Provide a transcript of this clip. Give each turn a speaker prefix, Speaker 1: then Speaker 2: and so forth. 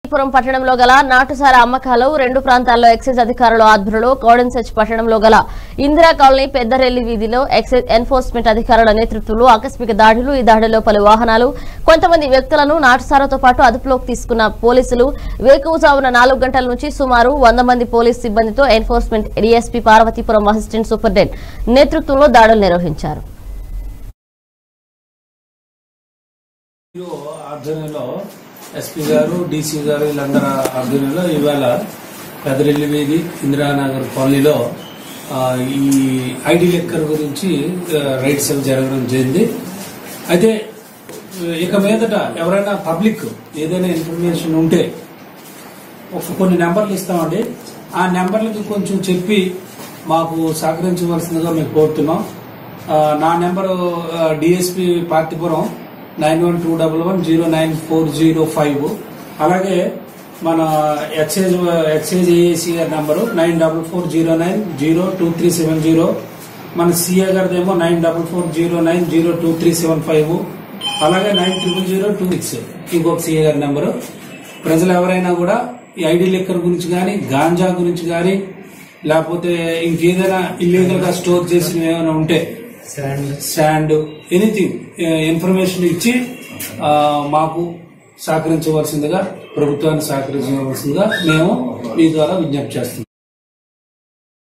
Speaker 1: పురం పట్టణంలో గల నాటుసార అమ్మకాలు రెండు ప్రాంతాల్లో ఎక్సైజ్ అధికారుల ఆధ్వర్యంలో గోడెన్ సెచ్ పట్టణంలో గల ఇందిరా కాలనీ పెద్దరెల్లి వీధిలో ఎక్సైజ్ ఎన్ఫోర్స్మెంట్ అధికారుల నేతృత్వంలో ఆకస్మిక దాడులు ఈ దాడిలో పలు వాహనాలు కొంతమంది వ్యక్తులను నాటుసారతో పాటు అదుపులోకి తీసుకున్న పోలీసులు వేకువజామున నాలుగు గంటల నుంచి సుమారు వంద మంది పోలీస్ సిబ్బందితో enforcement DSP Parvathipuram assistant superintendent నేతృత్వంలో దాడులు నిర్వహించారు
Speaker 2: ఈఓ ఆధ్వర్యంలో ఎస్పీ గారు డీసీ గారు వీళ్ళందరూ ఆధ్వర్యంలో ఇవాళ పెదరెల్లి వీధి ఇందిరానగర్ కాలనీలో ఆ, ఈ ఐడి లెక్కర్ గురించి ఆ, రైడ్స్ అవి జరగడం జరిగింది అయితే ఇక మీదట ఎవరైనా పబ్లిక్ ఏదైనా ఇన్ఫర్మేషన్ ఉంటే ఒక కొన్ని నెంబర్లు ఇస్తామండి ఆ నెంబర్లకి కొంచెం చెప్పి మాకు సహకరించవలసిందిగా మేము కోరుతున్నాం ఆ, నా number DSP Parvathipuram nine one two double one zero nine four zero five అలాగే మన ఎక్సైజ్ ఎక్సైజ్ ఏఏసీ గారి number nine double four zero nine zero two three seven zero మన సిఏ గారిదేమో nine double four zero nine zero two three seven five అలాగే nine triple zero two six ఇంకొక CA గారి number ప్రజలు ఎవరైనా కూడా ఈ ఐడి లెక్కర్ గురించి కానీ గాంజా గురించి కానీ లేకపోతే ఇంకేదైనా ఇల్లీగల్ గా స్టోర్ చేసినవి ఏమైనా ఉంటే శాండ్ ఎనీథింగ్ ఇన్ఫర్మేషన్ ఇచ్చి ఆ, మాకు సహకరించవలసిందిగా ప్రభుత్వాన్ని సహకరించవలసిందిగా మేము మీ ద్వారా విజ్ఞప్తి చేస్తున్నాం